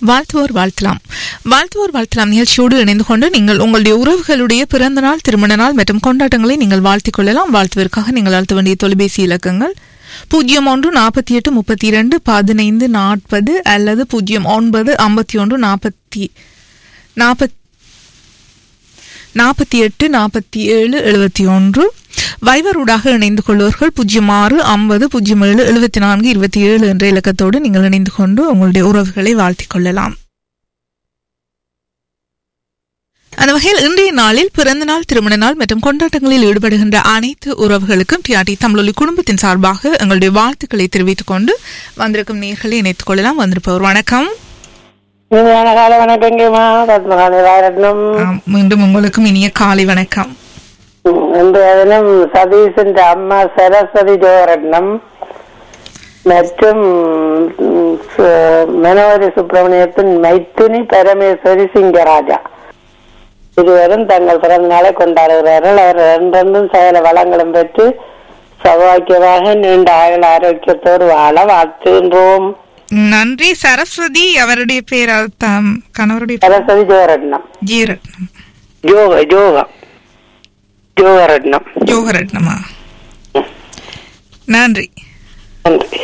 வாழ்த்துவோர் வாழ்த்தலாம் வாழ்த்துவோர் வாழ்த்தலாம் நிகழ்ச்சியோடு இணைந்து கொண்டு நீங்கள் உங்களுடைய உறவுகளுடைய பிறந்த நாள் திருமண நாள் மற்றும் கொண்டாட்டங்களை நீங்கள் வாழ்த்திக் கொள்ளலாம் வாழ்த்துவதற்காக நீங்கள் அழுத்த வேண்டிய தொலைபேசி இலக்கங்கள் பூஜ்ஜியம் ஒன்று நாற்பத்தி எட்டு முப்பத்தி இரண்டு பதினைந்து நாற்பது அல்லது பூஜ்ஜியம் ஒன்பது ஐம்பத்தி ஒன்று நாற்பத்தி நாற்பத்தி நாற்பத்தி எட்டு நாற்பத்தி ஏழு எழுபத்தி ஒன்று வைவரூடாக இணைந்து கொள்வோர்கள் பூஜ்ஜியம் ஆறு ஐம்பது பூஜ்ஜியம் ஏழு எழுபத்தி நான்கு இருபத்தி ஏழு என்ற இலக்கத்தோடு நீங்கள் இணைந்து கொண்டு உங்களுடைய உறவுகளை வாழ்த்திக் கொள்ளலாம் அந்த வகையில் இன்றைய நாளில் பிறந்த நாள் திருமண நாள் மற்றும் கொண்டாட்டங்களில் ஈடுபடுகின்ற அனைத்து உறவுகளுக்கும் டிஆர்டி தமிழொலி குடும்பத்தின் சார்பாக எங்களுடைய வாழ்த்துக்களை தெரிவித்துக் கொண்டு வந்திருக்கும் நேர்களை இணைத்துக் கொள்ளலாம் வந்திருப்பவர் வணக்கம் இனிமையான கால வணக்கங்கம்மா பத்மகாணி ராயரத்னம் ஆம், மீண்டும் உங்களுக்கும் இனிய காலை வணக்கம் இன்றைய தினம் சதீஷன் அம்மா சரஸ்வதி ஜோரட்னம் மற்றும் ம், சு- மனோகரி சுப்பிரமணியத்தின் மைத்துனி பரமேஸ்வரி சிங்கராஜா இருவரும் தங்கள் பிறந்த நாளை கொண்டாடுகிறார்கள் அவர் ரெண்டும் சகல வளங்களும் பெற்று சௌபாக்கியமாக நீண்ட ஆயுள் ஆரோக்கியத்தோடு வாழ வாழ்த்துகின்றோம் நன்றி சரஸ்வதி அவருடைய பேர் அது தாம் கணவருடைய பேர் சரஸ்வதி ஜோரட்னம் ஜீரட்னம் யோக யோகா யோகரட்னம் யோகரட்னமா நன்றி நன்றி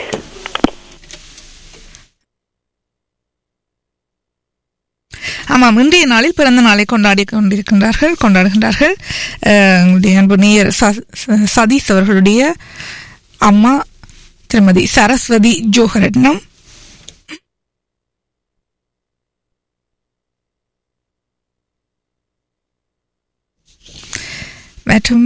ஆமாம் இன்றைய நாளில் பிறந்த நாளை கொண்டாடி கொண்டிருக்கின்றார்கள் கொண்டாடுகின்றார்கள் அஹ், எங்களுடைய அன்பு நேயர் ச- ச- சதீஷ் அவர்களுடைய அம்மா திருமதி சரஸ்வதி ஜோகரட்னம் மற்றும்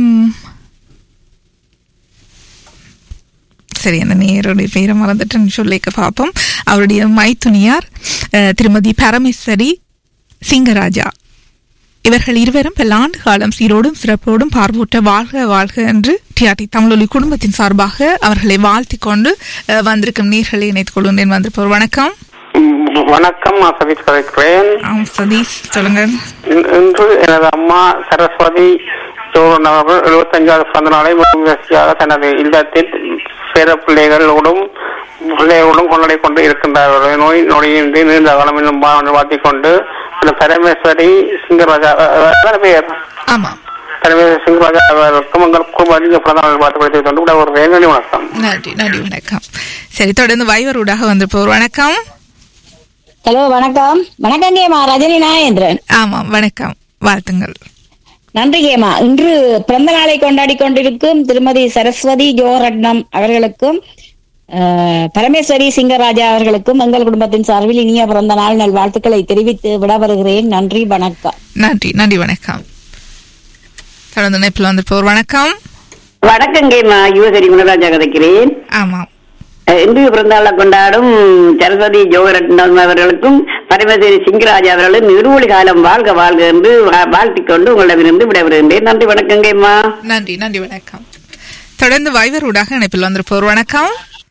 சரி அந்த நேயருடைய பேரை மறந்துட்டுன்னு சொல்லிக்க பார்ப்போம் அவருடைய மைத்துனியார் அஹ், திருமதி பரமேஸ்வரி சிங்கராஜா இவர்கள் இருவரும் பல்லாண்டு காலம் சீரோடும் சிறப்போடும் பார்வூட்ட வாழ்க வாழ்க என்று டிஆர்டி தமிழொலி குடும்பத்தின் சார்பாக அவர்களை வாழ்த்திக் கொண்டு அஹ், வந்திருக்கும் நீர்களை இணைத்துக் கொள்கின்றேன் வந்திருப்பவர் வணக்கம் ம், வணக்கம் நான் சதீஷ் கதைக்கிறேன் ஆம், சதீஷ் சொல்லுங்க இன்- இன்று எனது அம்மா சரஸ்வதி சோழன் அவர்கள் எழுபத்தஞ்சாவது பிறந்த நாளை முன்முயற்சியாக தனது இல்லத்தில் பேர பிள்ளைகளோடும் பிள்ளைகளோடும் கொண்டாடி கொண்டு இருக்கின்றார்கள் நோய் நொடியின்றி நீண்ட காலம் என்னும் வாழ்த்திக் கொண்டு அந்த பரமேஸ்வரி சிங்கராஜா அஹ், அஹ், பெயர் ஆமா பரமேஸ்வரி சிங்கராஜா அவர்களுக்கும் உங்கள் குடும்ப அதிக பிறந்த நாள் வாழ்த்து கொண்டு விட ஒரு வேண்டி வணக்கம் நன்றி நன்றி வணக்கம் சரி தொடர்ந்து வைவரூடாக வந்திருப்பவர் வணக்கம் ஹலோ வணக்கம் வணக்கம் கேமா ரஜினி நாயேந்திரன் ஆமாம் வணக்கம் வாழ்த்துங்கள் நன்றி கேமா இன்று பிறந்த நாளை கொண்டாடி கொண்டிருக்கும் திருமதி சரஸ்வதி ஜோரட்னம் அவர்களுக்கும் அஹ், பரமேஸ்வரி சிங்கராஜா அவர்களுக்கும் எங்கள் குடும்பத்தின் சார்பில் இனிய பிறந்த நாள் நல் வாழ்த்துக்களை தெரிவித்து விட வருகிறேன் நன்றி வணக்கம் நன்றி நன்றி வணக்கம் தொடர்ந்து இணைப்பில் வந்திருப்பவர் வணக்கம் வணக்கங்கம்மா யுவசரி குணராஜா கதைக்கிறேன் ஆமாம் அஹ் இன்று பிறந்தாள கொண்டாடும் சரஸ்வதி ஜோகரட்னம் அவர்களுக்கும் பரமேஸ்வரி சிங்கராஜா அவர்களும் இருமொழி காலம் வாழ்க வாழ்க என்று வா- வாழ்த்திக் கொண்டு உங்களிடமிருந்து விடைபெறுகின்றேன் நன்றி வணக்கங்கம்மா நன்றி நன்றி வணக்கம் தொடர்ந்து வைவரூடாக இணைப்பில் வந்திருப்பவர் வணக்கம்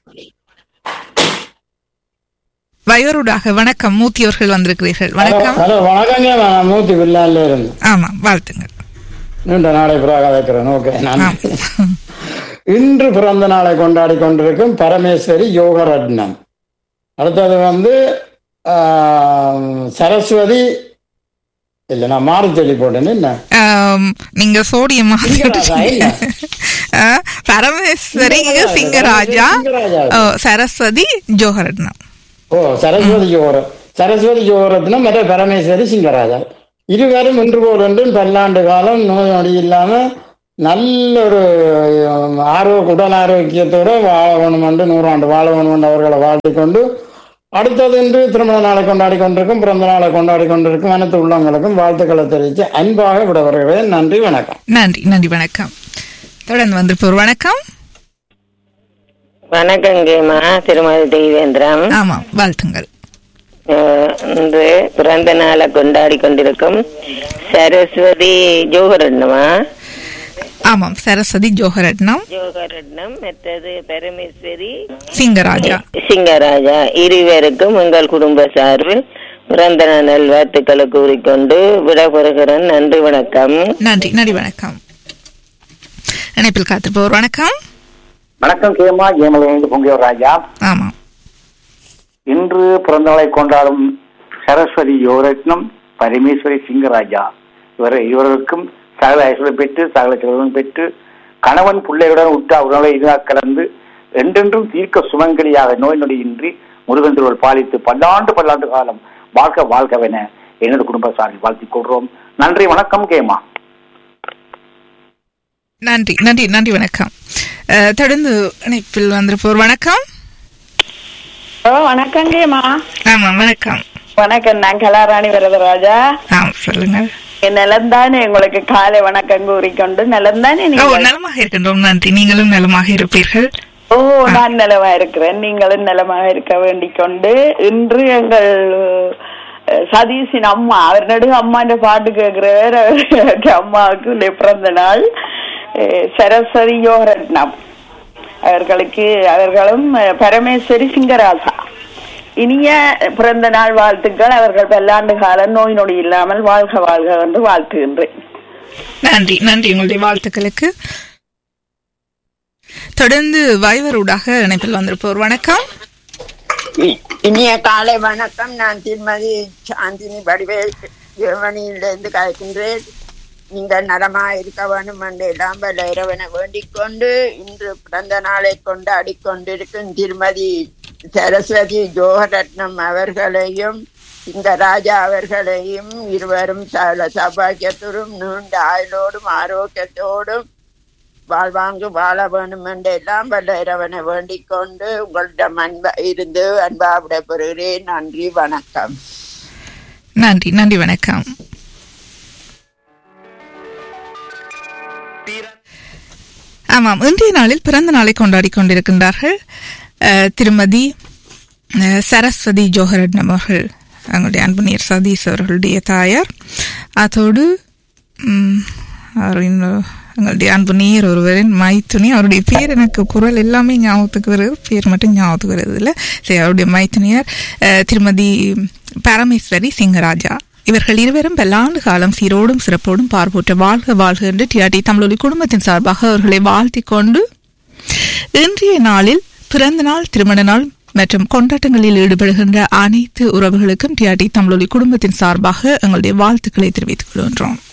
வைவரூடாக வணக்கம் மூர்த்தி அவர்கள் வந்திருக்கிறீர்கள் வணக்கம் ஹலோ வணக்கங்க நான் மூர்த்தி வில்லால இருந்து ஆமாம் வாழ்த்துங்கள் நீண்ட நாளை பிறகு வைக்கிறேன் ஓகே நான் ஆம். இன்று பிறந்த நாளை கொண்டாடி கொண்டிருக்கும் பரமேஸ்வரி யோகரட்னம் அடுத்தது வந்து ஆம், சரஸ்வதி இல்ல நான் மாறி சொல்லி போட்டேன் என்ன ஆம், நீங்க சோடியம் சிங்கராஜா இல்ல. பரமேஸ்வரி சிங்கராஜா. சிங்கராஜா சிங்கராஜா. ஓ, சரஸ்வதி ஜோஹரட்னம் ஓ சரஸ்வதி யோகர சரஸ்வதி யோகரத்னம் மற்ற பரமேஸ்வரி சிங்கராஜா இருவரும் இன்று போல் என்றும் பல்லாண்டு காலம் நோய் நொடி இல்லாம நல்ல ஒரு அஹ், ஆரோக்கிய உடல் ஆரோக்கியத்தோட வாழ வேணும் என்று நூறாண்டு வாழ வேணும் என்று அவர்களை வாழ்த்திக் கொண்டு அடுத்தது இன்று திருமண நாளை கொண்டாடி கொண்டிருக்கும் பிறந்த நாளை கொண்டாடி கொண்டிருக்கும் அனைத்து உள்ளங்களுக்கும் வாழ்த்துக்களை தெரிவித்து அன்பாக விட வருகிறேன் நன்றி வணக்கம் நன்றி நன்றி வணக்கம் தொடர்ந்து வந்திருப்பவர் வணக்கம் வணக்கங்கம்மா திருமதி தெய்வேந்திரம் ஆமாம் வாழ்த்துங்கள் அஹ், இன்று பிறந்த நாளை கொண்டாடி கொண்டிருக்கும் சரஸ்வதி ஜோகரட்னமா ஆமாம் சரஸ்வதி ஜோஹரட்னம் ஜோகரட்னம் மற்றது பரமேஸ்வரி சிங்கராஜா சிங்கராஜா இருவருக்கும் எங்கள் குடும்ப சார்பில் பிறந்த நாள் நல்வாழ்த்துக்களை கூறிக்கொண்டு விடைபெறுகிறேன் நன்றி வணக்கம் நன்றி நன்றி வணக்கம் இணைப்பில் காத்திருப்பவர் வணக்கம் வணக்கம் கேமா ஏமலிருந்து பொங்கியோர் ராஜா ஆமாம் இன்று பிறந்தநாளை கொண்டாடும் சரஸ்வதி யோரத்னம் பரமேஸ்வரி சிங்கராஜா இவர் இவர்களுக்கும் சகல ஐஸ்வரம் பெற்று சகல செல்வம் பெற்று கணவன் பிள்ளைகளுடன் உற்ற உணவை இதாக கலந்து என்றென்றும் தீர்க்க சுமங்கலியாக நோய் நொடியின்றி முருகன் திருவள் பாலித்து பல்லாண்டு பல்லாண்டு காலம் வாழ்க வாழ்கவென எனது குடும்ப சார்பில் வாழ்த்திக் கொள்கிறோம் நன்றி வணக்கம் கேமா நன்றி நன்றி நன்றி வணக்கம் அஹ், தொடர்ந்து இணைப்பில் வந்திருப்போர் வணக்கம் ஓ வணக்கங்கம்மா ஆமாம் வணக்கம் வணக்கம் நான் கலாராணி வரதராஜா ஆ சொல்லுங்க நலந்தானே உங்களுக்கு காலை வணக்கம் கூறிக்கொண்டு நலந்தானே ஓ நீங்க நலமாக இருக்கின்றோம் நன்றி நீங்களும் நலமாக இருப்பீர்கள் ஓ நான் நலமா இருக்கிறேன் நீங்களும் நலமாக இருக்க வேண்டிக் கொண்டு இன்று எங்கள் அஹ், சதீஷின் அம்மா அவர் நடு அம்மான்ற பாட்டு கேட்கிறவர் அவருக்கு அம்மாவுக்கு இன்றைய பிறந்த நாள் அஹ், சரஸ்வதி யோகரட்னம் அவர்களுக்கு அவர்களும் அஹ், பரமேஸ்வரி சிங்கராசா இனிய பிறந்த நாள் வாழ்த்துக்கள் அவர்கள் பல்லாண்டு காலம் நோய் நொடி இல்லாமல் வாழ்க வாழ்க என்று வாழ்த்துகின்றேன் நன்றி நன்றி உங்களுடைய வாழ்த்துக்களுக்கு தொடர்ந்து வைவரூடாக இணைப்பில் வந்திருப்போர் வணக்கம் இ- இனிய காலை வணக்கம் நான் திருமதி சாந்தினி வடிவேல் ஜெர்மனியிலிருந்து கலைக்கின்றேன் நீங்கள் நலமா இருக்க வேண்டும் என்று எல்லாம் வல்ல இறைவனை வேண்டிக் கொண்டு இன்று பிறந்த நாளை கொண்டாடி கொண்டிருக்கும் திருமதி சரஸ்வதி ஜோகரத்னம் அவர்களையும் இந்த ராஜா அவர்களையும் இருவரும் சகல சபாக்கியத்தோடும் நீண்ட ஆயுளோடும் ஆரோக்கியத்தோடும் வாழ்வாங்கு வாழ வேண்டும் என்று எல்லாம் வல்ல இறைவனை வேண்டிக் கொண்டு உங்களிடம் அன்பா இருந்து அன்பா விடைபெறுகிறேன் நன்றி வணக்கம் நன்றி நன்றி வணக்கம் ஆமாம் இன்றைய நாளில் பிறந்த நாளை கொண்டாடி கொண்டிருக்கின்றார்கள் அஹ், திருமதி அஹ், சரஸ்வதி ஜோஹரட்னம் அவர்கள் அவங்களுடைய அன்புநீர் சதீஷ் அவர்களுடைய தாயார் அதோடு ம், அவர் இன்னும் எங்களுடைய அன்பு நீர் ஒருவரின் மைத்துனி அவருடைய பேர் எனக்கு குரல் எல்லாமே ஞாபகத்துக்கு வருது பேர் மட்டும் ஞாபகத்துக்கு வருது இல்லை சரி அவருடைய மைத்துனியார் அஹ், திருமதி பரமேஸ்வரி சிங்கராஜா இவர்கள் இருவரும் பல்லாண்டு காலம் சீரோடும் சிறப்போடும் பார்ப்போற்ற வாழ்க வாழ்க என்று டிஆர்டி தமிழொலி குடும்பத்தின் சார்பாக அவர்களை வாழ்த்திக் கொண்டு இன்றைய நாளில் பிறந்த நாள் திருமண நாள் மற்றும் கொண்டாட்டங்களில் ஈடுபடுகின்ற அனைத்து உறவுகளுக்கும் டிஆர்டி தமிழொலி குடும்பத்தின் சார்பாக எங்களுடைய வாழ்த்துக்களை தெரிவித்துக் கொள்கின்றோம்